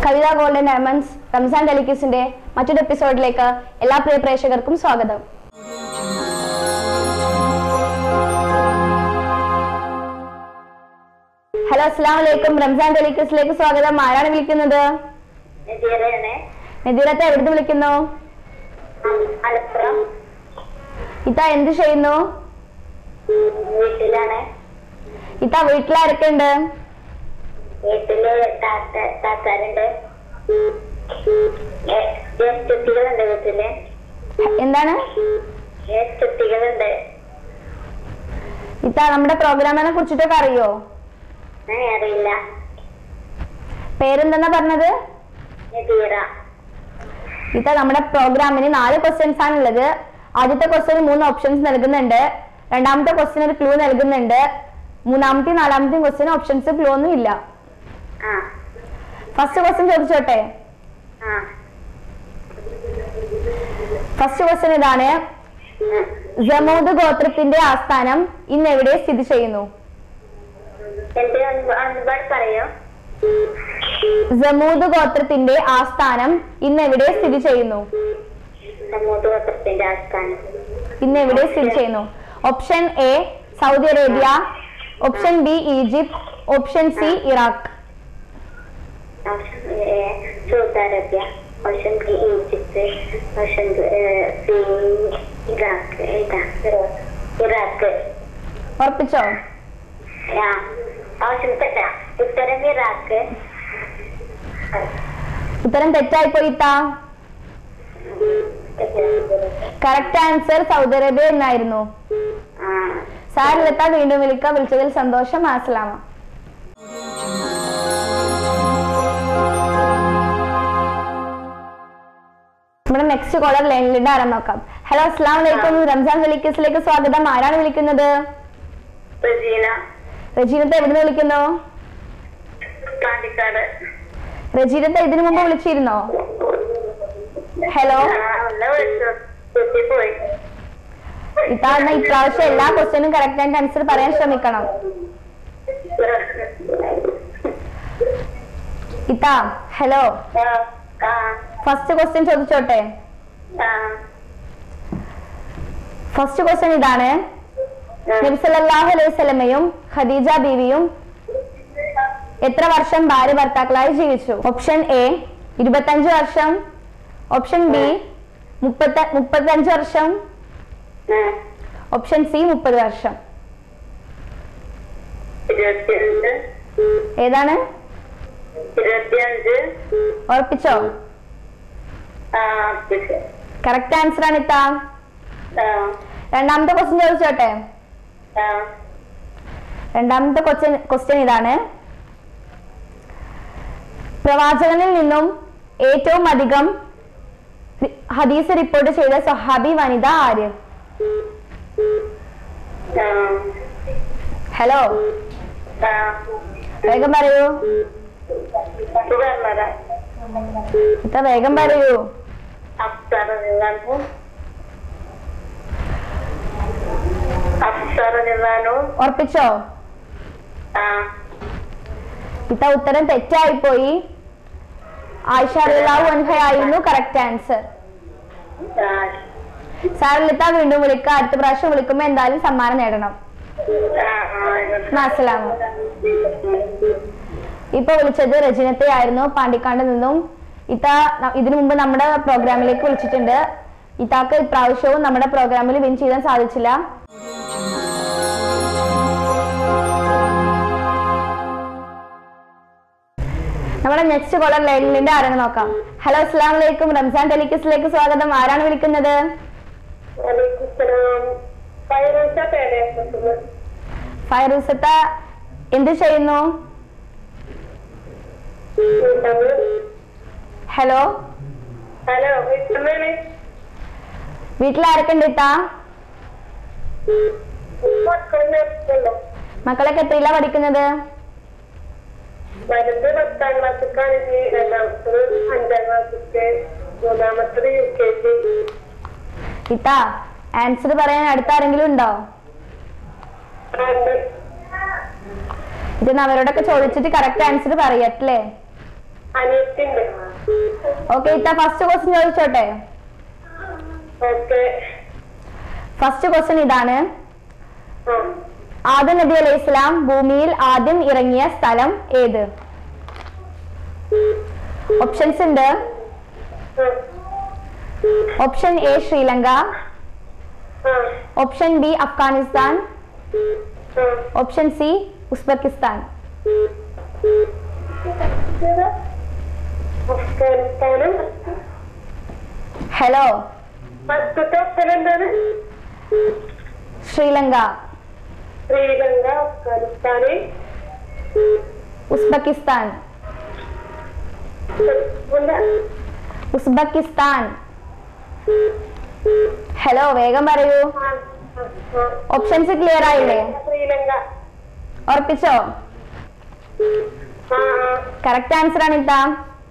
കവിത golden diamonds Ramzan ഡെലിക്കസിന്റെ മറ്റൊരു എപ്പിസോഡിലേക്ക് എല്ലാ പ്രിയ പ്രേക്ഷകർക്കും സ്വാഗതം ഹലോ അസ്സാം വലൈക്കും റംസാൻ ഡെലിക്കസിലേക്ക് സ്വാഗതം ആരാണ് വിളിക്കുന്നത് നദീറയാണ് നദീറത്തെ എവിടുന്ന് വിളിക്കുന്നു മലപ്പുറം ഇത്ത എന്ത് ചെയ്യുന്നു വീട്ടിലാണ് ഇത്ത വീട്ടിലാരൊക്കെ വീട്ടില് താത്ത താത്താരുണ്ട് ജ്യേഷ്ഠത്തികളുണ്ട് വീട്ടില് എന്താണ് ജ്യേഷ്ഠത്തികളുണ്ട് ഇത്ത നമ്മുടെ പ്രോഗ്രാമിനെ കുറിച്ചിട്ടൊക്കെ അറിയോ ഞാൻ അറിയില്ല പേരെന്തെന്നാ പറഞ്ഞത് നദീറ ഇത്ത നമ്മുടെ പ്രോഗ്രാമിന് നാല് ക്വസ്റ്റ്യൻസ് ആണ് ഉള്ളത് ആദ്യത്തെ ക്വസ്റ്റ്യന് മൂന്ന് ഓപ്ഷൻസ് നൽകുന്നുണ്ട് രണ്ടാമത്തെ ക്വസ്റ്റ്യൻ ഒരു ക്ലൂ നൽകുന്നുണ്ട് മൂന്നാമത്തെ നാലാമത്തെ ക്വസ്റ്റ്യൻ ഓപ്ഷൻസ് ക്ലൂ ഒന്നും ഇല്ല ആ ഫസ്റ്റ് ക്വസ്റ്റ്യൻ ചോദിച്ചോട്ടെ ആ ഫസ്റ്റ് ക്വസ്റ്റ്യൻ ഇതാണ് ജമൂദ് ഗോത്രത്തിന്റെ ആസ്ഥാനം ഇന്ന് എവിടെ സ്ഥിതി ചെയ്യുന്നു എന്ത് ഒരുപാട് പറയോ ജമൂദ് ഗോത്രത്തിന്റെ ആസ്ഥാനം ഇന്ന് എവിടെ സ്ഥിതി ചെയ്യുന്നു സമൂഹ പത്രത്തിന്റെ ആസ്ഥാനം ഇന്ന് എവിടെ സ്ഥിതി ചെയ്യുന്നു option A Saudi Arabia option B Egypt option C Iraq option A Saudi Arabia option B Egypt option C Iraq ഏതാ ഇറാഖ് ഉറപ്പിച്ചോ ആ ഓപ്ഷൻ തെറ്റാ ഉത്തരം ഇറാഖ് ഉത്തരം തെറ്റായി പോയിത്താ കറക്റ്റ് ആൻസർ സൗദി അറേബ്യ എന്നായിരുന്നു ആ സാരിലെത്താ വീണ്ടും വിളിക്ക വിളിച്ചതിൽ സന്തോഷം ആസലാമ നമ്മുടെ നെക്സ്റ്റ് കോളർ ലൈനിലുണ്ട് ആരാ നോക്കാം ഹലോ അസ്ലാം വലൈക്കും റംസാൻ വെലിക്കസിലേക്ക് സ്വാഗതം ആരാണ് വിളിക്കുന്നത് റജീന റജീനത്തെ എവിടുന്ന് വിളിക്കുന്നു പാണ്ടിക്കാട് റജീനത്തെ ഇതിനു മുമ്പ് വിളിച്ചിരുന്നോ ഹലോ ആ ഒന്ന് വിളിച്ചു കുട്ടി പോയി ഇത്താന്ന ഇപ്രാവശ്യം എല്ലാ ക്വസ്റ്റ്യനും കറക്റ്റ് ആയിട്ട് ആൻസർ പറയാൻ ശ്രമിക്കണം ഇത്താ ഹലോ ആ ആ ഫസ്റ്റ് ക്വസ്റ്റ്യൻ ചോദിച്ചോട്ടെ ആ ഫസ്റ്റ് ക്വസ്റ്റ്യൻ ഇതാണ് നബി സല്ലല്ലാഹു അലൈഹി വസല്ലമയും ഖദീജ ബീവിയും എത്ര വർഷം ഭാര്യ ഭർത്താക്കളായി ജീവിച്ചു ഓപ്ഷൻ എ ഇരുപത്തഞ്ച് വർഷം ഓപ്ഷൻ ബി മുപ്പത്ത മുപ്പത്തഞ്ച് വർഷം ആ ഓപ്ഷൻ സി മുപ്പത് വർഷം ഇരുപത്തിയഞ്ച് ഏതാണ് ഇരുപത്തിയഞ്ച് ഉറപ്പിച്ചോ ആ ഉറപ്പിച്ചു. കറക്റ്റ് ആൻസർ ആണ് ഇത്താ ആ രണ്ടാമത്തെ ക്വസ്റ്റ്യൻ ചോദിച്ചോട്ടെ ആ രണ്ടാമത്തെ ക്വസ്റ്റ്യൻ ക്വസ്റ്റ്യൻ ഇതാണ് പ്രവാചകനിൽ നിന്നും ഏറ്റവും അധികം രി- ഹദീസ് റിപ്പോർട്ട് ചെയ്ത സഹാബി വനിത ആര് ആ ഹലോ ആ വേഗം പറയൂ ഇത് പറഞ്ഞതാ ഇത്ത വേഗം പറയൂ അഫ്സറിനാണു അഫ്സറിനാണു ഉറപ്പിച്ചോ ആ ഇത്ത ഉത്തരം തെറ്റായി പോയി ആയിഷ അലിള്ളാഹു അൻഹയായിരുന്നു കറക്റ്റ് ആൻസർ ആ സാറിലിത്ത വീണ്ടും വിളിക്കുക അടുത്ത പ്രാവശ്യം വിളിക്കുമ്പോ എന്തായാലും സമ്മാനം നേടണം ആ ആ അസ്സലാമ ഇപ്പൊ വിളിച്ചത് രജനത്തെ ആയിരുന്നു പാണ്ടിക്കാണ്ട് നിന്നും ഇത്ത ന- ഇതിനു മുമ്പ് നമ്മുടെ പ്രോഗ്രാമിലേക്ക് വിളിച്ചിട്ടുണ്ട് ഇത്താക്ക് ഇപ്രാവശ്യവും നമ്മുടെ പ്രോഗ്രാമിൽ വിൻ ചെയ്യാൻ സാധിച്ചില്ല നമ്മുടെ നെക്സ്റ്റ് കോളർ ലൈനിലുണ്ട് ആരാണ് നോക്കാം ഹലോ അസ്സാം വലൈക്കും റംസാൻ ടെലിക്കസിലേക്ക് സ്വാഗതം ആരാണ് വിളിക്കുന്നത് വലൈക്കുസ്സലാം ഫൈറൂസ പേരേക്കുന്നത് ഫൈറൂസത്ത എന്ത് ചെയ്യുന്നു ഹലോ ഹലോ വീട്ടമ്മയാണ് വീട്ടിൽ ആരൊക്കെ ഉണ്ട് ഇത്താ മക്കളുടെ മക്കളൊക്കെ എത്രയിലാ പഠിക്കുന്നത് വലുത് പത്താം ക്ലാസ്സിക്കാണെങ്കിൽ രണ്ടാമത്തത് അഞ്ചാം ക്ലാസ്സിക്ക് മൂന്നാമത്തത് യു കെ ജി ഇത്ത ആൻസർ പറയാൻ അടുത്ത ആരെങ്കിലും ഉണ്ടോ രണ്ട് ഇത് അവരോടൊക്കെ ചോദിച്ചിട്ട് കറക്റ്റ് ആൻസർ പറയട്ടില്ലേ അനിയത്തിണ്ട് ഓക്കെ ഇത്ത ഫസ്റ്റ് ക്വസ്റ്റ്യൻ ചോദിച്ചോട്ടെ ഓക്കെ ഫസ്റ്റ് ക്വസ്റ്റ്യൻ ഇതാണ് ആ ആദം നബി അലൈഹി ഇസ്ലാം ഭൂമിയിൽ ആദ്യം ഇറങ്ങിയ സ്ഥലം ഏത് ഓപ്ഷൻസ് ഉണ്ട് ആ ഓപ്ഷൻ എ ശ്രീലങ്ക ആ ഓപ്ഷൻ ബി അഫ്ഗാനിസ്ഥാൻ ആ ഓപ്ഷൻ സി ഉസ്ബെക്കിസ്ഥാൻ അഫ്ഗാനിസ്ഥാനും ഹലോ ഫസ്റ്റത്തെ ഓപ്ഷൻ എന്താണ് ശ്രീലങ്ക ശ്രീലങ്ക അഫ്ഗാനിസ്ഥാന് ഉസ്ബെക്കിസ്ഥാൻ എന്താ? ഉസ്ബെക്കിസ്ഥാൻ ഹലോ വേഗം പറയൂ ആ, ആ, ആ. ഓപ്ഷൻസ് ക്ലിയർ ആയില്ലേ ശ്രീലങ്ക ഉറപ്പിച്ചോ ആ ആ കറക്റ്റ് ആൻസർ ആണ് ഇത്ത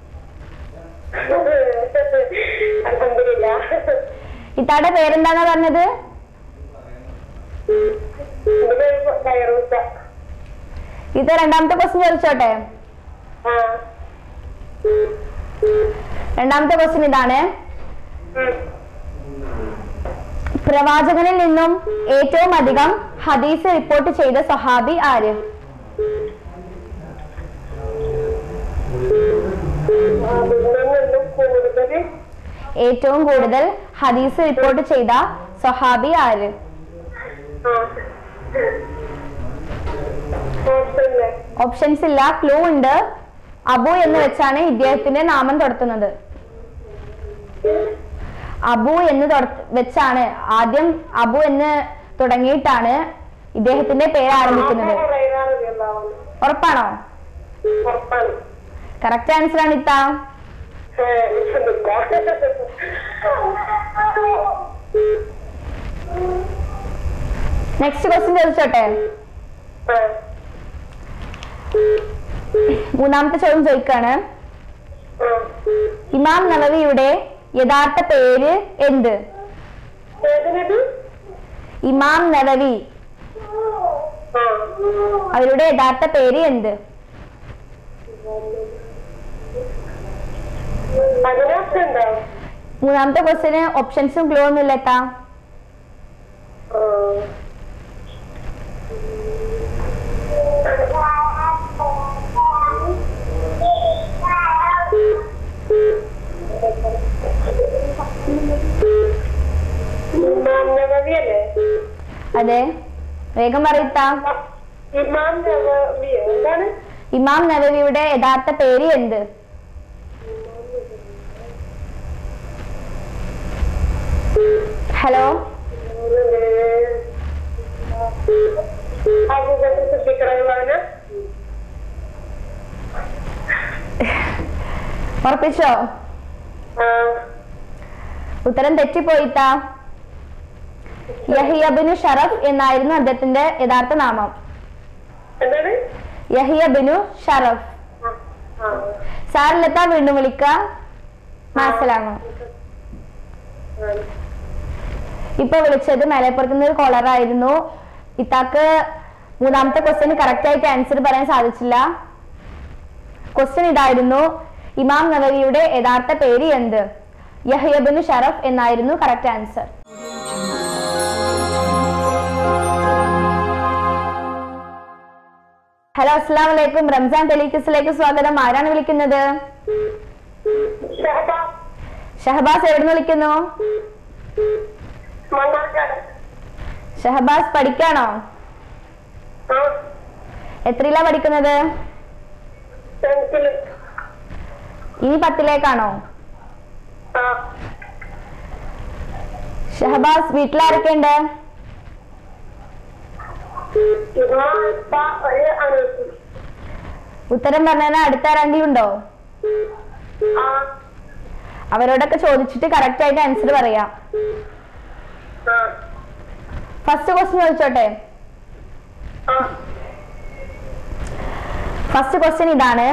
അൽഹംദുലില്ലാ ഇത്താടെ പേരെന്താന്നാ പറഞ്ഞത് എന്റെ പേര് ഫൈറൂസ ഇത് രണ്ടാമത്തെ ക്വസ്റ്റ്യൻ ചോദിച്ചോട്ടെ ആ രണ്ടാമത്തെ ക്വസ്റ്റ്യൻ ഇതാണ് ഉം. പ്രവാചകനിൽ നിന്നും ഏറ്റവും അധികം ഹദീസ് റിപ്പോർട്ട് ചെയ്ത സഹാബി ആര് അതിൽ നിന്നും കൂടുതൽ ഏറ്റവും കൂടുതൽ ഹദീസ് റിപ്പോർട്ട് ചെയ്ത സഹാബി ആര് ആ ഓപ്ഷനില്ലേ ഓപ്ഷൻസ് ഇല്ല ക്ലൂ ഉണ്ട് അബു എന്ന് വെച്ചാണ് ഇദ്ദേഹത്തിന്റെ നാമം തുടത്തുന്നത് അബു എന്ന് തുട- വെച്ചാണ് ആദ്യം അബു എന്ന് തുടങ്ങിയിട്ടാണ് ഇദ്ദേഹത്തിന്റെ പേര് ആരംഭിക്കുന്നത് ഉറപ്പാണോ ഉറപ്പാണ് കറക്റ്റ് ആൻസർ ആണ് ഇത്ത ഏ, നെക്സ്റ്റ് ക്വസ്റ്റ്യൻ ചോദിച്ചോട്ടെ ആ. മൂന്നാമത്തെ ചോദ്യം ചോദിക്കാണ് ആ. ഇമാം നവവിയുടെ യഥാർത്ഥ പേര് എന്ത് ഏതിനത്? ഇമാം നവവി ആ. അവരുടെ യഥാർത്ഥ പേര് എന്ത് അതിന് ഓപ്ഷൻ ഉണ്ടോ മൂന്നാമത്തെ ക്വസ്റ്റിന് ഓപ്ഷൻസും ക്ലൂ ഒന്നും ഇല്ല എത്താ ആ. ഇമാം നവവി അല്ലേ അതെ വേഗം പറയത്ത ഇമാം നവവി എന്താണ് ഇമാം നവവിയുടെ യഥാർത്ഥ പേര് എന്ത് ഹലോ അബൂബക്കർ സിദ്ദീഖ് റളിയല്ലാഹു അൻഹു ഉറപ്പിച്ചോ ആ ഉത്തരം തെറ്റിപ്പോയിത്ത യഹിയബിനു ഷറഫ് എന്നായിരുന്നു അദ്ദേഹത്തിന്റെ യഥാർത്ഥ നാമം എന്താണ് യഹിയബിനു ഷറഫ് ആ, ആ. സാറിലെത്താ വീണ്ടും വിളിക്ക മനസ്സിലാണോ ആ. ഇപ്പൊ വിളിച്ചത് മലപ്പുറത്തുനിന്ന് ഒരു കോളർ ആയിരുന്നു ഇത്താക്ക് മൂന്നാമത്തെ ക്വസ്റ്റ്യന് കറക്റ്റ് ആയിട്ട് ആൻസർ പറയാൻ സാധിച്ചില്ല ക്വസ്റ്റ്യൻ ഇതായിരുന്നു ഇമാം നവവിയുടെ യഥാർത്ഥ പേര് എന്ത് യഹ്യബിന് ഷറഫ് എന്നായിരുന്നു കറക്റ്റ് ആൻസർ ഹലോ അസ്സാം വലൈക്കും റംസാൻ ടെലിക്സിലേക്ക് സ്വാഗതം ആരാണ് വിളിക്കുന്നത് ഷഹബ ഷഹബാസ് എവിടുന്ന് വിളിക്കുന്നു മണ്ണാർക്കാട് ഷഹബാസ് പഠിക്കാണോ ആ എത്രയിലാ പഠിക്കുന്നത് ടെൻത്തില് ഇനി പത്തിലേക്കാണോ ആ ഷഹബാസ് വീട്ടിലാരൊക്കെയുണ്ട് ഇമാം ഇപ്പ ഒരു അനിയത്തി ഉത്തരം പറഞ്ഞാൽ അടുത്ത ആരെങ്കിലും ഉണ്ടോ ആ അവരോടൊക്കെ ചോദിച്ചിട്ട് കറക്റ്റ് ആയിട്ട് ആൻസർ പറയാം ആ ഫസ്റ്റ് ക്വസ്റ്റ്യൻ ചോദിച്ചോട്ടെ ആ ഫസ്റ്റ് ക്വസ്റ്റ്യൻ ഇതാണ്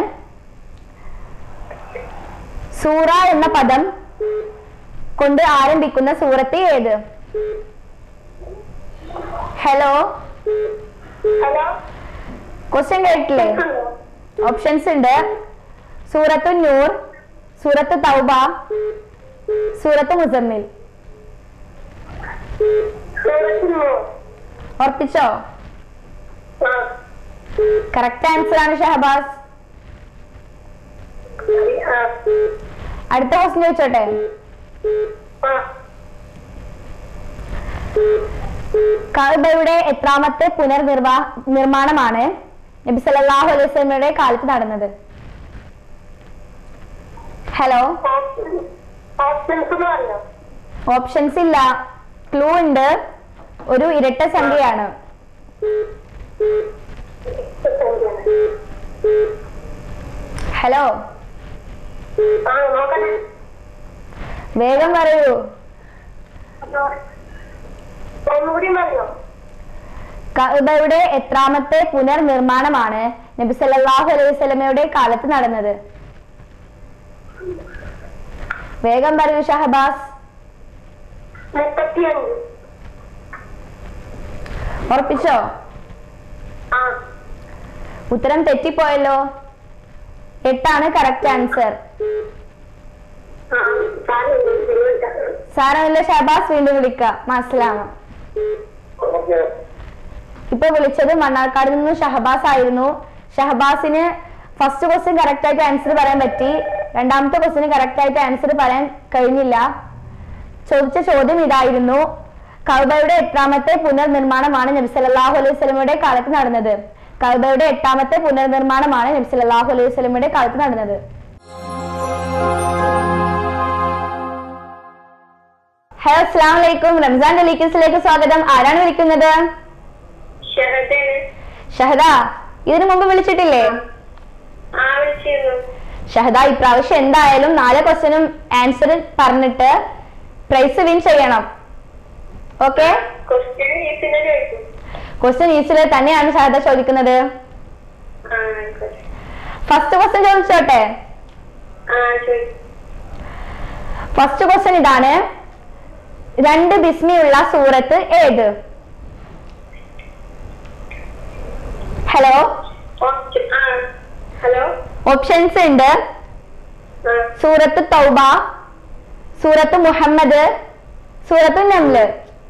സൂറ എന്ന പദം കൊണ്ട് ആരംഭിക്കുന്ന സൂറത്ത് ഏത് ഹലോ ഹലോ ക്വസ്റ്റ്യൻ കേട്ടില്ലേ ഓപ്ഷൻസ് ഉണ്ട് സൂറത്തു നൂർ സൂറത്ത് തൗബ സൂറത്ത് മുസമ്മിൽ സൂറത്ത് നൂർ ഉറപ്പിച്ചോ ആ കറക്റ്റ് ആൻസർ ആണ് ഷഹബാസ് ആ അടുത്ത ക്വസ്റ്റ്യൻ ചോദിച്ചോട്ടെ ആ കഅബയുടെ എത്രാമത്തെ പുനർനിർവാ നിർമ്മാണമാണ് നബി സല്ലല്ലാഹു അലൈഹി വസല്ലമയുടെ കാലത്ത് നടന്നത് ഹലോ ഓപ്ഷൻസ് എന്ന് പറഞ്ഞോ ഓപ്ഷൻസ് ഇല്ല ക്ലൂ ഉണ്ട് ഒരു ഇരട്ട സംഖ്യയാണ് ഹലോ ആ നോക്കണേ വേഗം പറയൂ ഒന്നുകൂടി പറഞ്ഞോ കഅബയുടെ എത്രാമത്തെ പുനർനിർമ്മാണമാണ് നബി സല്ലല്ലാഹു അലൈഹി വസല്ലമയുടെ കാലത്ത് നടന്നത് വേഗം പറയൂ ഷഹബാസ് മുപ്പത്തിയഞ്ച് ഉറപ്പിച്ചോ ആ ഉത്തരം തെറ്റിപ്പോയല്ലോ എട്ടാണ് കറക്റ്റ് ആൻസർ ആ സാറില്ല സാരമില്ല ഷഹബാസ് വീണ്ടും വിളിക്കാം മാസലാമ ഇപ്പൊ വിളിച്ചത് മണ്ണാർക്കാട് നിന്ന് ഷഹബാസ് ആയിരുന്നു ഷഹബാസിന് ഫസ്റ്റ് ക്വസ്റ്റ്യൻ കറക്റ്റ് ആയിട്ട് ആൻസർ പറയാൻ പറ്റി രണ്ടാമത്തെ ക്വസ്റ്റ്യന് കറക്റ്റ് ആയിട്ട് ആൻസർ പറയാൻ കഴിഞ്ഞില്ല ചോദിച്ച ചോദ്യം ഇതായിരുന്നു കൗബയുടെ എട്ടാമത്തെ പുനർനിർമ്മാണമാണ് നബി സല്ലല്ലാഹു അലൈഹി വസല്ലമയുടെ കാലത്ത് നടന്നത് കൗബയുടെ എട്ടാമത്തെ പുനർനിർമ്മാണമാണ് നബി സല്ലല്ലാഹു അലൈഹി വസല്ലമയുടെ കാലത്ത് നടന്നത് ഹലോ അസ്സാം വലൈക്കും റംസാൻ ടെലിക്യൂസിലേക്ക് സ്വാഗതം ആരാണ് വിളിക്കുന്നത് ഷഹദാണ് ഷഹദ ഇതിനു മുമ്പ് വിളിച്ചിട്ടില്ലേ ആ വിളിച്ചിരുന്നു ഷഹദ ഇപ്രാവശ്യം എന്തായാലും നാല് ക്വസ്റ്റ്യനും ആൻസർ പറഞ്ഞിട്ട് പ്രൈസ് വിൻ ചെയ്യണം ഓക്കെ ക്വസ്റ്റ്യൻ ഈസിനെ ചോദിക്കും ക്വസ്റ്റ്യൻ ഈസിൽ തന്നെയാണ് ഷഹദ ചോദിക്കുന്നത് ആ ആയിക്കോട്ടെ ഫസ്റ്റ് ക്വസ്റ്റ്യൻ ചോദിച്ചോട്ടെ ആ ചോദിക്കും ഫസ്റ്റ് ക്വസ്റ്റ്യൻ ഇതാണ് രണ്ട് ബിസ്മിയുള്ള സൂറത്ത് ഏത് ഹലോ ഓപ്ഷൻ ആ ഹലോ ഓപ്ഷൻസ് ഉണ്ട് ആ സൂറത്ത് തൗബ സൂറത്ത് മുഹമ്മദ് സൂറത്ത് നംല്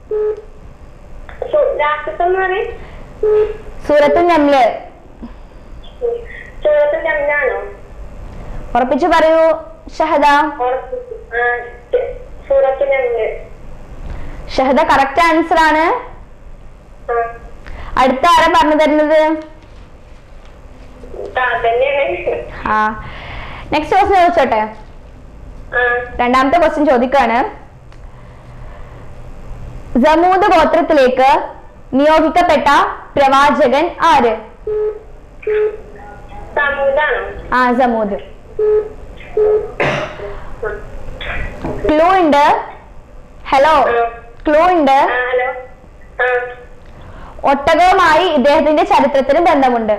ലാസ്റ്റത്തെ എന്ന് പറയും സൂറത്ത് നംല് സൂറത്ത് രണ്ടാണോ ഉറപ്പിച്ചു പറയൂ ഷഹദ ഉറപ്പിച്ചു ആ സൂറത്ത് രണ്ട് ഷഹദ കറക്റ്റ് ആൻസർ ആണ് ആ അടുത്ത ആരാ പറഞ്ഞു തരുന്നത് ആ തന്നെയാണ് ആ നെക്സ്റ്റ് ക്വസ്റ്റ്യൻ ചോദിച്ചോട്ടെ ആ രണ്ടാമത്തെ ക്വസ്റ്റ്യൻ ചോദിക്കാണ് ജമൂദ് ഗോത്രത്തിലേക്ക് നിയോഗിക്കപ്പെട്ട പ്രവാചകൻ ആര് സമൂതാണോ ആ ജമൂദ് ക്ലൂ ഉണ്ട് ഹലോ ക്ലൂ ഉണ്ട് ആ ഹലോ ആ ഒട്ടകവുമായി ഇദ്ദേഹത്തിന്റെ ചരിത്രത്തിന് ബന്ധമുണ്ട്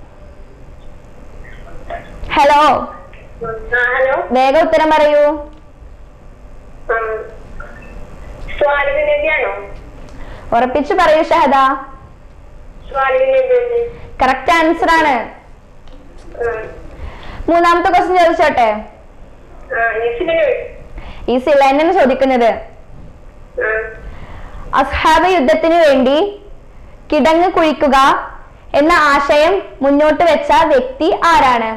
ഹലോ ആ ഹലോ വേഗം ഉത്തരം പറയൂ ആ സ്വാലിബ് നബിയാണോ ഉറപ്പിച്ചു പറയൂ ഷഹദ സ്വാലിബ് നബി കറക്റ്റ് ആൻസർ ആണ് ആ മൂന്നാമത്തെ ക്വസ്റ്റ്യൻ ചോദിച്ചോട്ടെ ആ ഈസിനെ ചോദിക്കും ഈ സിലൈനാണ് ചോദിക്കുന്നത് ആ അസ്ഹാബ് യുദ്ധത്തിന് വേണ്ടി കിടങ്ങ് കുഴിക്കുക എന്ന ആശയം മുന്നോട്ട് വെച്ച വ്യക്തി ആരാണ്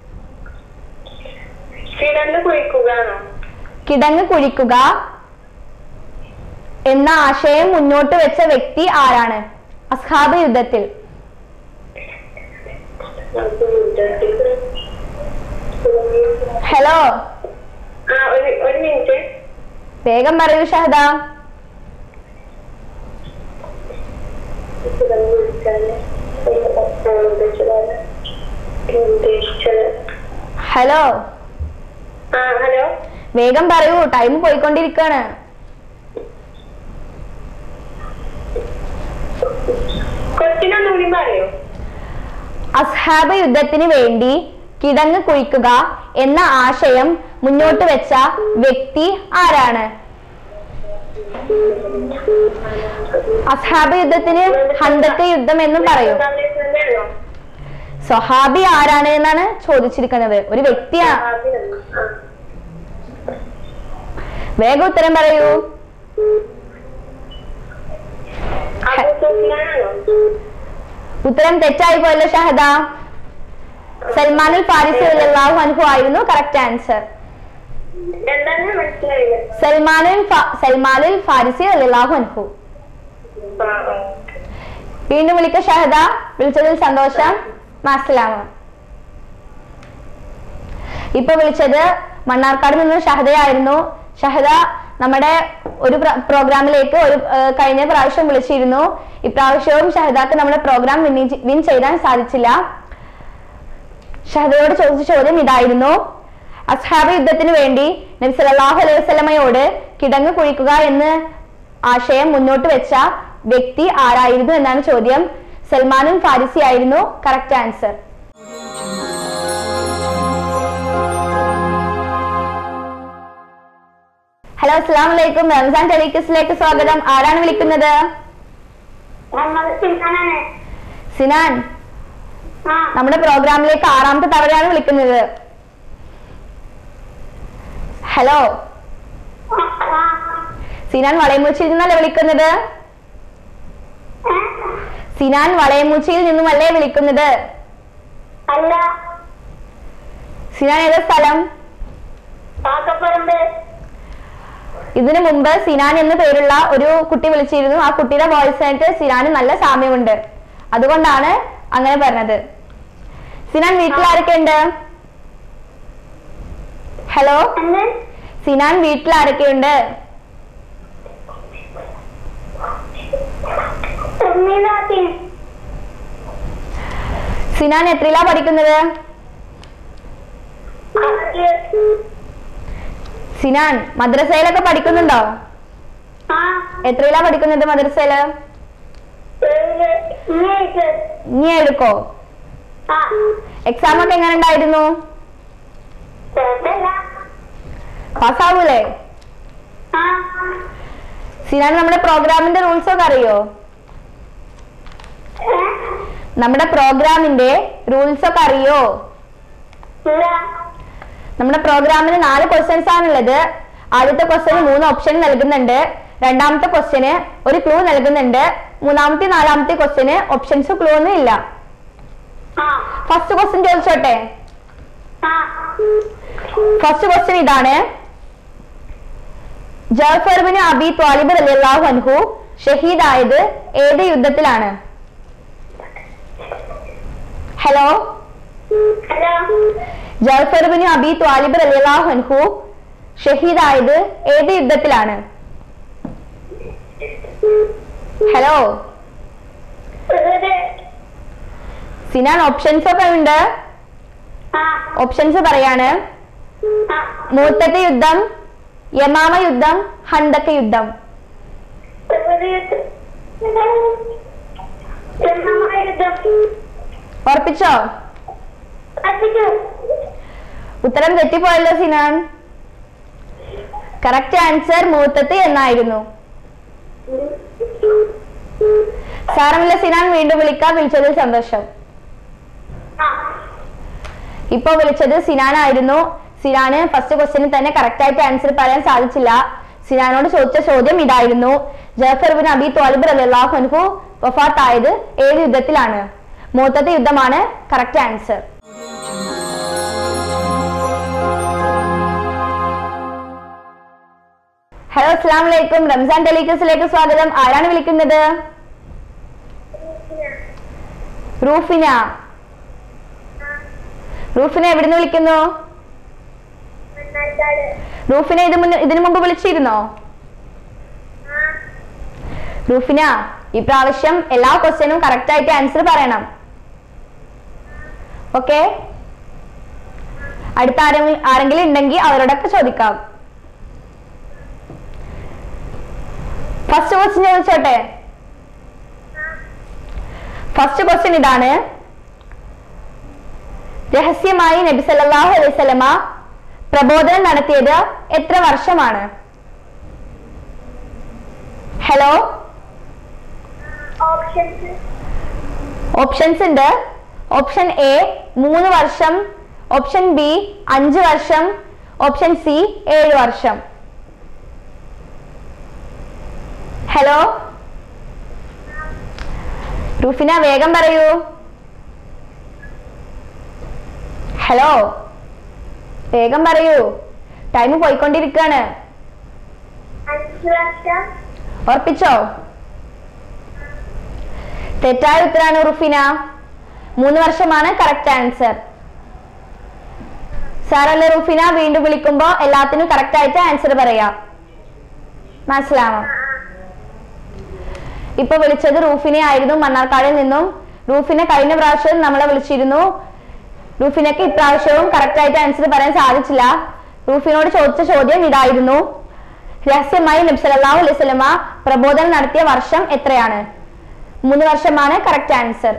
കിടന്ന് കുഴിക്കുകയാണോ കിടങ്ങ് കുഴിക്കുക എന്ന ആശയം മുന്നോട്ട് വെച്ച വ്യക്തി ആരാണ് അസ്ഹാബ് യുദ്ധത്തിൽ ഹലോ ആ ഒരു ഒരു മിനിറ്റ് വേഗം പറയൂ ഷഹദ ഹലോ ആ ഹലോ വേഗം പറയൂ ടൈം പോയിക്കൊണ്ടിരിക്കാണ് ക്വസ്റ്റ്യൻ ഒന്നുകൂടി പറയോ അസ്ഹാബ് യുദ്ധത്തിന് വേണ്ടി കിടങ്ങ് കുഴിക്കുക എന്ന ആശയം മുന്നോട്ട് വെച്ച വ്യക്തി ആരാണ് അസ്ഹാബ് യുദ്ധത്തിന് ഹന്തക്ക് യുദ്ധം എന്നും പറയും തന്നെയാണോ സ്വഹാബി ആരാണ് എന്നാണ് ചോദിച്ചിരിക്കുന്നത് ഒരു വ്യക്തിയാ ആദ്യം ആ വേഗം ഉത്തരം പറയൂ അബു സുഫിയാനാണോ ഉത്തരം തെറ്റായി പോയല്ലോ ഷഹദ സൽമാനുൽ ഫാരിസി അല്ലാഹു അൻഹു ആയിരുന്നു കറക്റ്റ് ആൻസർ എന്താണ് മനസ്സിലായില്ല സൽമാനുൽ ഫ- സൽമാനുൽ ഫാരിസി അല്ലാഹു അൻഹു ആ ആ വീണ്ടും വിളിക്ക ഷഹദ വിളിച്ചതിൽ സന്തോഷം മാസലാമ ഇപ്പൊ വിളിച്ചത് മണ്ണാർക്കാട് നിന്ന് ഷഹദയായിരുന്നു ഷഹദ നമ്മുടെ ഒരു പ്ര- പ്രോഗ്രാമിലേക്ക് ഒരു ഏർ, കഴിഞ്ഞ പ്രാവശ്യം വിളിച്ചിരുന്നു ഇപ്രാവശ്യവും ഷഹദാക്ക് നമ്മുടെ പ്രോഗ്രാം വിൻ ചെയ്യാൻ സാധിച്ചില്ല ഷഹദയോട് ചോദിച്ച ചോദ്യം ഇതായിരുന്നു അസ്ഹാബ് യുദ്ധത്തിന് വേണ്ടി നബി സല്ലല്ലാഹു അലൈഹി വസല്ലമയോട് കിടങ്ങ് കുഴിക്കുക എന്ന് ആശയം മുന്നോട്ട് വെച്ച വ്യക്തി ആരായിരുന്നു എന്നാണ് ചോദ്യം സൽമാനുൽ ഫാരിസി ആയിരുന്നു കറക്റ്റ് ആൻസർ ഹലോ അസ്സാം വലൈക്കും റംസാൻ ടെലിക്കസിലേക്ക് സ്വാഗതം ആരാണ് വിളിക്കുന്നത് മുഹമ്മദ് സിംഹാനാണ് സിനാൻ ആ നമ്മുടെ പ്രോഗ്രാമിലേക്ക് ആറാമത്തെ തവണയാണ് വിളിക്കുന്നത് ഹലോ ആ, ആ. സിനാൻ വളയമുച്ചിയിൽ നിന്നല്ലേ വിളിക്കുന്നത് ഏ? സിനാൻ വളയമുച്ചിയിൽ നിന്നുമല്ലേ വിളിക്കുന്നത് അല്ല സിനാൻ ഏതാ സ്ഥലം കാക്കപ്പറമ്പ് ഇതിനു മുമ്പ് സിനാൻ എന്ന പേരുള്ള ഒരു കുട്ടി വിളിച്ചിരുന്നു ആ കുട്ടിയുടെ വോയിസ് ആയിട്ട് സിനാന് നല്ല സാമ്യമുണ്ട് അതുകൊണ്ടാണ് അങ്ങനെ പറഞ്ഞത് സിനാൻ വീട്ടിൽ ആരൊക്കെ ഉണ്ട് ഹലോ എന്ത് സിനാൻ വീട്ടിൽ ആരൊക്കെയുണ്ട് ഉമ്മീദാത്തി സിനാൻ എത്രയിലാ പഠിക്കുന്നത് ആറ് സിനാൻ മദ്രസയിലൊക്കെ പഠിക്കുന്നുണ്ടോ ആ എത്രയിലാ പഠിക്കുന്നത് മദ്രസയില് ഏഴ് ഇങ്ങേക്ക് ഇനി എടുക്കോ ആ എക്സാം ഒക്കെ എങ്ങനെ ഉണ്ടായിരുന്നു കുഴപ്പമില്ല പാസ്സാവൂലേ ആ സിനാൻ നമ്മുടെ പ്രോഗ്രാമിന്റെ റൂൾസ് ഒക്കെ അറിയോ ഏ? നമ്മുടെ പ്രോഗ്രാമിന്റെ റൂൾസ് ഒക്കെ അറിയോ ഇല്ല നമ്മുടെ പ്രോഗ്രാമിന് നാല് ക്വസ്റ്റ്യൻസ് ആണുള്ളത് ആദ്യത്തെ ക്വസ്റ്റ്യന് മൂന്ന് ഓപ്ഷൻ നൽകുന്നുണ്ട് രണ്ടാമത്തെ ക്വസ്റ്റ്യന് ഒരു ക്ലൂ നൽകുന്നുണ്ട് മൂന്നാമത്തെ നാലാമത്തെ ക്വസ്റ്റ്യന് ഓപ്ഷൻസ് ക്ലൂ ഒന്നും ഇല്ല ആ ഫസ്റ്റ് ക്വസ്റ്റ്യൻ ചോദിച്ചോട്ടെ ആ ഫസ്റ്റ് ക്വസ്റ്റ്യൻ ഇതാണ് ജാഫർ ബിൻ അബി ത്വാലിബ് റളിയല്ലാഹു അൻഹു ഷഹീദായത് ഏത് യുദ്ധത്തിലാണ് hello hello Jafar bin Abi Talib റളിയല്ലാഹു അൻഹു ഷഹീദായത് ഏത് യുദ്ധത്തിലാണ് ഹലോ ഇത് സിനാൻ ഓപ്ഷൻസ് ഒക്കെ ഉണ്ട് ആ ഓപ്ഷൻസ് പറയാണ് ആ മൂത്തത്തെ യുദ്ധം യമാമ യുദ്ധം ഹന്തക്ക യുദ്ധം ഉറപ്പിച്ചോ ഉത്തരം തെറ്റിപ്പോയല്ലോ സിനാൻ കറക്റ്റ് ആൻസർ മൂത്തത്ത് എന്നായിരുന്നു സാരമില്ല സിനാൻ വീണ്ടും വിളിക്കാൻ വിളിച്ചതിൽ സന്തോഷം ഇപ്പൊ വിളിച്ചത് സിനാൻ ആയിരുന്നു സിനാന് ഫസ്റ്റ് ക്വസ്റ്റ്യന് തന്നെ കറക്റ്റ് ആയിട്ട് ആൻസർ പറയാൻ സാധിച്ചില്ല സിനാനോട് ചോദിച്ച ചോദ്യം ഇതായിരുന്നു ജഫർ ബിൻ അബി ത്വാലിബ് റളിയല്ലാഹു അൻഹു വഫാത്തായത് ഏത് യുദ്ധത്തിലാണ് മൂത്തത്തെ യുദ്ധമാണ് കറക്റ്റ് ആൻസർ ഹലോ അസ്സാം വലൈക്കും റംസാൻ ടെലിക്കസിലേക്ക് സ്വാഗതം ആരാണ് വിളിക്കുന്നത് റൂഫിന റൂഫിനെ എവിടുന്ന് വിളിക്കുന്നു റൂഫിനെ ഇത് മുന്നേ ഇതിനു മുമ്പ് വിളിച്ചിരുന്നോ റൂഫിന ഈ പ്രാവശ്യം എല്ലാ ക്വസ്റ്റ്യനും കറക്റ്റ് ആയിട്ട് ആൻസർ പറയണം ഓക്കെ അടുത്ത ആരെങ്കിലും ആരെങ്കിലും ഉണ്ടെങ്കിൽ അവരോടൊക്കെ ചോദിക്കാം ഫസ്റ്റ് ക്വസ്റ്റ്യൻ ചോദിച്ചോട്ടെ ഫസ്റ്റ് ക്വസ്റ്റ്യൻ ഇതാണ് രഹസ്യമായി നബി സല്ലല്ലാഹു അലൈഹി വസല്ലമ പ്രബോധനം നടത്തിയത് എത്ര വർഷമാണ് ഹലോ ഓപ്ഷൻസ് ഓപ്ഷൻസ് ഉണ്ട് ഓപ്ഷൻ എ മൂന്ന് വർഷം ഓപ്ഷൻ ബി അഞ്ച് വർഷം ഓപ്ഷൻ സി ഏഴ് വർഷം ഹലോ റൂഫിന വേഗം പറയൂ ഹലോ വേഗം പറയൂ ടൈം പോയിക്കൊണ്ടിരിക്കാണ് അഞ്ച് വർഷം ഉറപ്പിച്ചോ തെറ്റായ ഉത്തരാണ് റുഫിന മൂന്ന് വർഷമാണ് കറക്റ്റ് ആൻസർ സാറല്ലേ റുഫിന വീണ്ടും വിളിക്കുമ്പോ എല്ലാത്തിനും കറക്റ്റ് ആയിട്ട് ആൻസർ പറയാം മനസ്സിലാവോ ഇപ്പൊ വിളിച്ചത് റൂഫിനെ ആയിരുന്നു മണ്ണാർക്കാടിൽ നിന്നും റൂഫിനെ കഴിഞ്ഞ പ്രാവശ്യം നമ്മളെ വിളിച്ചിരുന്നു റൂഫിനക്ക് ഇപ്രാവശ്യവും കറക്റ്റ് ആയിട്ട് ആൻസർ പറയാൻ സാധിച്ചില്ല റൂഫിനോട് ചോദിച്ച ചോദ്യം ഇതായിരുന്നു രഹസ്യമായി നബ്സലാഹു അലൈഹി സ്വലമ പ്രബോധനം നടത്തിയ വർഷം എത്രയാണ് മൂന്ന് വർഷമാണ് കറക്റ്റ് ആൻസർ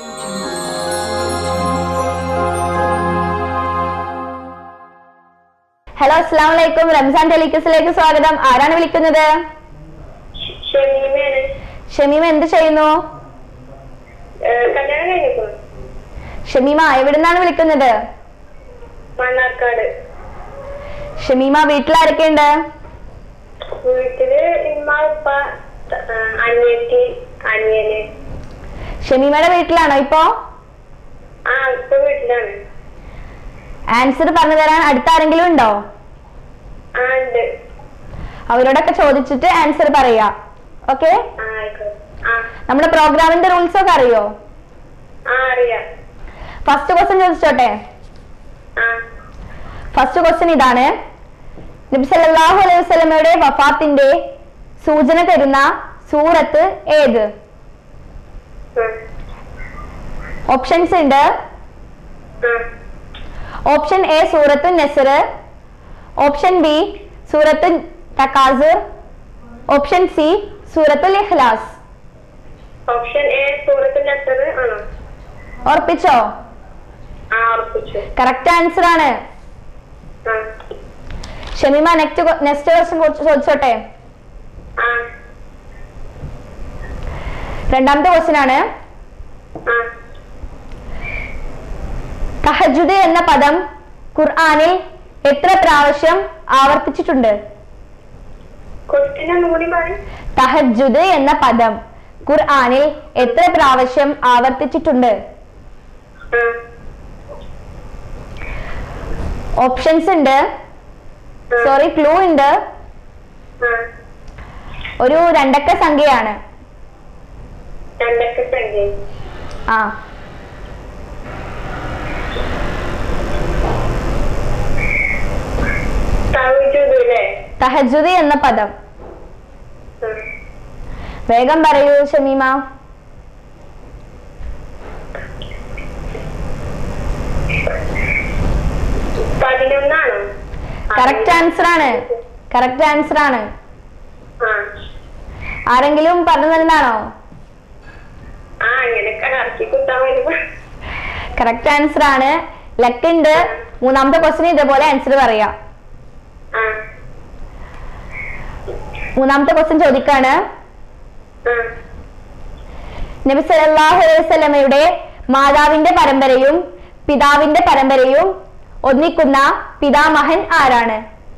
ഹലോ അസ്സാം വലൈക്കും റംസാൻ ടെലിക്കസിലേക്ക് സ്വാഗതം ആരാണ് വിളിക്കുന്നത് ഷമീമയാണ് ഷമീമ എന്ത് ചെയ്യുന്നു ഏഹ് കല്യാണം കഴിഞ്ഞിരിക്കുന്നു ഷമീമ എവിടുന്നാണ് വിളിക്കുന്നത് മണ്ണാർക്കാട് ഷമീമ വീട്ടിലാരൊക്കെയുണ്ട് വീട്ടില് ഇമ്മ ഉപ്പ ഏഹ് അനിയത്തി അനിയന് ഷമീമയുടെ വീട്ടിലാണോ ഇപ്പോ ആ ഇപ്പൊ വീട്ടിലാണ് ആൻസർ പറഞ്ഞു തരാൻ അടുത്ത ആരെങ്കിലും ഉണ്ടോ ആ ഉണ്ട് അവരോടൊക്കെ ചോദിച്ചിട്ട് ആൻസർ പറയാ ഓക്കെ ആ ആയിക്കോട്ടെ ആ നമ്മുടെ പ്രോഗ്രാമിന്റെ റൂൾസ് ഒക്കെ അറിയോ ആ അറിയാം ഫസ്റ്റ് ക്വസ്റ്റ്യൻ ചോദിച്ചോട്ടെ ആ ഫസ്റ്റ് ക്വസ്റ്റ്യൻ ഇതാണ് നബി സല്ലല്ലാഹു അലൈഹി വസല്ലമയുടെ വഫാത്തിന്റെ സൂചന തരുന്ന സൂറത്ത് ഏത് ആ ഓപ്ഷൻസ് ഉണ്ട് ആ ഓപ്ഷൻ എ സൂറത്ത് നെസർ ഓപ്ഷൻ ബി സൂറത്ത് തക്കാസുർ ഓപ്ഷൻ സി സൂറത്തുൽ ഇഖ്ലാസ് ഓപ്ഷൻ എ സൂറത്ത് നസർ ആണോ ഉറപ്പിച്ചോ ആ ഉറപ്പിച്ചു കറക്റ്റ് ആൻസർ ആണ് ആ ഷമീമ നെക്സ്റ്റ് നെക്സ്റ്റ് ക്വസ്റ്റ്യൻ ചോദിച്ചോട്ടെ ആ രണ്ടാമത്തെ ക്വസ്റ്റ്യൻ ആണ് ആ തഹജുദ് എന്ന പദം ഖുർആനിൽ എത്ര പ്രാവശ്യം ആവർത്തിച്ചിട്ടുണ്ട് ക്വസ്റ്റ്യൻ ഒന്നുകൂടി പറയും തഹജുദ് എന്ന പദം ഖുർആനിൽ എത്ര പ്രാവശ്യം ആവർത്തിച്ചിട്ടുണ്ട് ആ ഓപ്ഷൻസ് ഉണ്ട് ആ. സോറി ക്ലൂ ഉണ്ട് ആ ഒരു രണ്ടക്ക സംഖ്യയാണ് രണ്ടൊക്കെ സംഖ്യ ആ തവിച്ചതല്ലേ തഹജുദ് എന്ന പദം ആ വേഗം പറയൂ ഷമീമ പതിനൊന്നാണോ കറക്റ്റ് ആൻസർ ആണ് കറക്റ്റ് ആൻസർ ആണ് ആ ആരെങ്കിലും പറഞ്ഞു തന്നതാണോ ആ അങ്ങനെയൊക്കെ ഇറക്കി കുത്താൻ വരുമ്പോ കറക്റ്റ് ആൻസർ ആണ് ലക്ക് ഉണ്ട് മൂന്നാമത്തെ ക്വസ്റ്റിന് ഇതേപോലെ ആൻസർ പറയാം ആ മൂന്നാമത്തെ ക്വസ്റ്റ്യൻ ചോദിക്കാണ് ആ നബി സല്ലല്ലാഹു അലൈഹി വസല്ലമയുടെ മാതാവിന്റെ പരമ്പരയും പിതാവിന്റെ പരമ്പരയും ഒന്നിക്കുന്ന പിതാമഹൻ ആരാണ്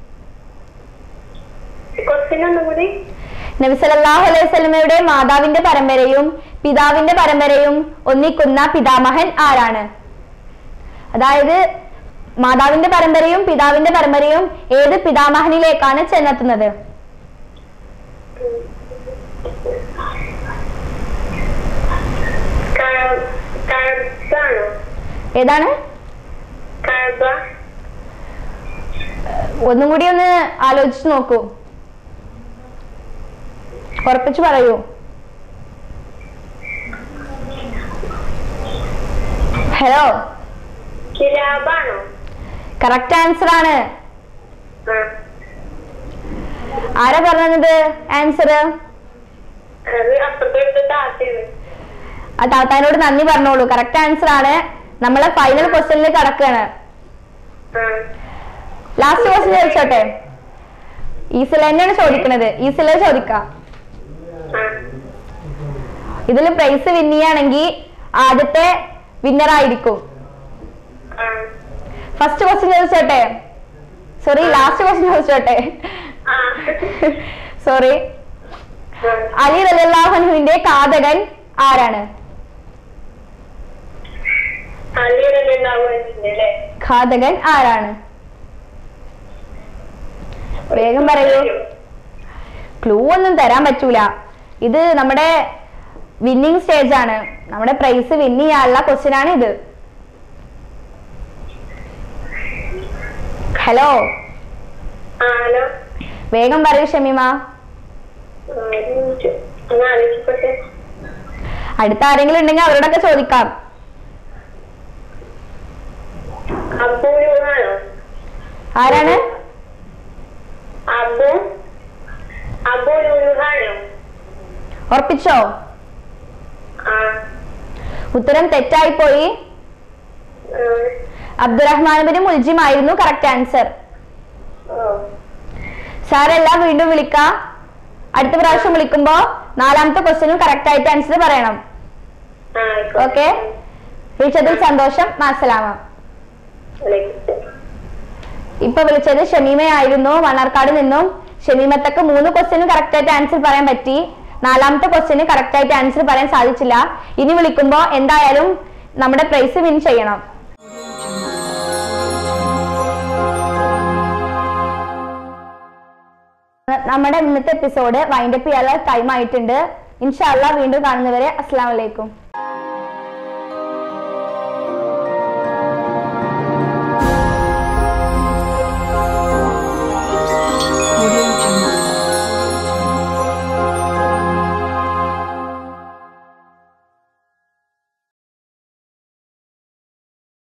ക്വസ്റ്റ്യൻ ഒന്നും കൂടി നബി സല്ലല്ലാഹു അലൈഹി വസല്ലമയുടെ മാതാവിന്റെ പരമ്പരയും പിതാവിന്റെ പരമ്പരയും ഒന്നിക്കുന്ന പിതാമഹൻ ആരാണ് അതായത് മാതാവിന്റെ പരമ്പരയും പിതാവിന്റെ പരമ്പരയും ഏത് പിതാമഹനിലേക്കാണ് ചെന്നെത്തുന്നത് കഴബാണോ ഏതാണ് കഴബ ഒന്നും കൂടി ഒന്ന് ആലോചിച്ച് നോക്കൂ ഉറപ്പിച്ചു പറയൂ ഹലോ കിലാബാണോ കറക്റ്റ് ആൻസർ ആണ് ആ ആരാ പറഞ്ഞത് ആൻസർ അത് അപ്പുറത്തെ താത്തയാണ് ആ താത്താനോട് നന്ദി പറഞ്ഞോളൂ കറക്റ്റ് ആൻസർ ആണ് നമ്മളെ ഫൈനൽ ക്വസ്റ്റ്യനിൽ കടക്കുകയാണ് ആ ലാസ്റ്റ് ക്വസ്റ്റ്യൻ ചോദിച്ചോട്ടെ ഈസിൽ തന്നെയാണ് ചോദിക്കണത് ഈസിലെ ചോദിക്കാം ആ ഇതിൽ പ്രൈസ് വിൻ ചെയ്യുകയാണെങ്കിൽ ആദ്യത്തെ വിന്നർ ആയിരിക്കും ആ ഫസ്റ്റ് ക്വസ്റ്റ്യൻ ചോദിച്ചോട്ടെ സോറി ലാസ്റ്റ് ക്വസ്റ്റ്യൻ ചോദിച്ചോട്ടെ ആ സോറി ആ. അലി റലിയല്ലാഹുവിന്റെ കാതകൻ ആരാണ് അലിയുടെ ഉണ്ടാവുന്നില്ലേ ഘാതകൻ ആരാണ് വേഗം പറയൂ ക്ലൂ ഒന്നും തരാൻ പറ്റൂല ഇത് നമ്മുടെ വിന്നിങ് സ്റ്റേജ് ആണ് നമ്മുടെ പ്രൈസ് വിൻ ചെയ്യാനുള്ള ക്വസ്റ്റ്യൻ ആണ് ഇത് ഹലോ ആ ഹലോ വേഗം പറയൂ ഷമീമ ആ, ഒരു മിനിറ്റ്. ഒന്ന് ആലോചിക്കട്ടെ അടുത്ത ആരെങ്കിലും ഉണ്ടെങ്കിൽ അവരോടൊക്കെ ചോദിക്കാം അബൂനാണോ ആരാണ് അബു അബു ലുഹാനോ ഉറപ്പിച്ചോ ആ ഉത്തരം തെറ്റായി പോയി ആ, അബ്ദുറഹ്മാൻ ബിൻ മുൽജിം ആയിരുന്നു കറക്റ്റ് ആൻസർ ഓ സാറെല്ലാം വീണ്ടും വിളിക്കാം അടുത്ത പ്രാവശ്യം വിളിക്കുമ്പോ നാലാമത്തെ ക്വസ്റ്റ്യനും കറക്റ്റ് ആയിട്ട് ആൻസർ പറയണം ആ ആയിക്കോട്ടെ. ഓക്കെ വിളിച്ചതിൽ സന്തോഷം മാസലാമ വലൈക്കും ഇപ്പൊ വിളിച്ചത് ഷമീമയായിരുന്നു മണ്ണാർക്കാട് നിന്നും ഷമീമത്തക്ക് മൂന്ന് ക്വസ്റ്റ്യനും കറക്റ്റ് ആയിട്ട് ആൻസർ പറയാൻ പറ്റി നാലാമത്തെ ക്വസ്റ്റ്യന് കറക്റ്റ് ആയിട്ട് ആൻസർ പറയാൻ സാധിച്ചില്ല ഇനി വിളിക്കുമ്പോ എന്തായാലും നമ്മുടെ പ്രൈസ് വിൻ ചെയ്യണം നമ്മുടെ ഇന്നത്തെ എപ്പിസോഡ് വൈൻഡപ്പ് ചെയ്യാനുള്ള ടൈം ആയിട്ടുണ്ട് ഇൻഷാല്ല വീണ്ടും കാണുന്നവരെ അസ്സാം വലൈക്കും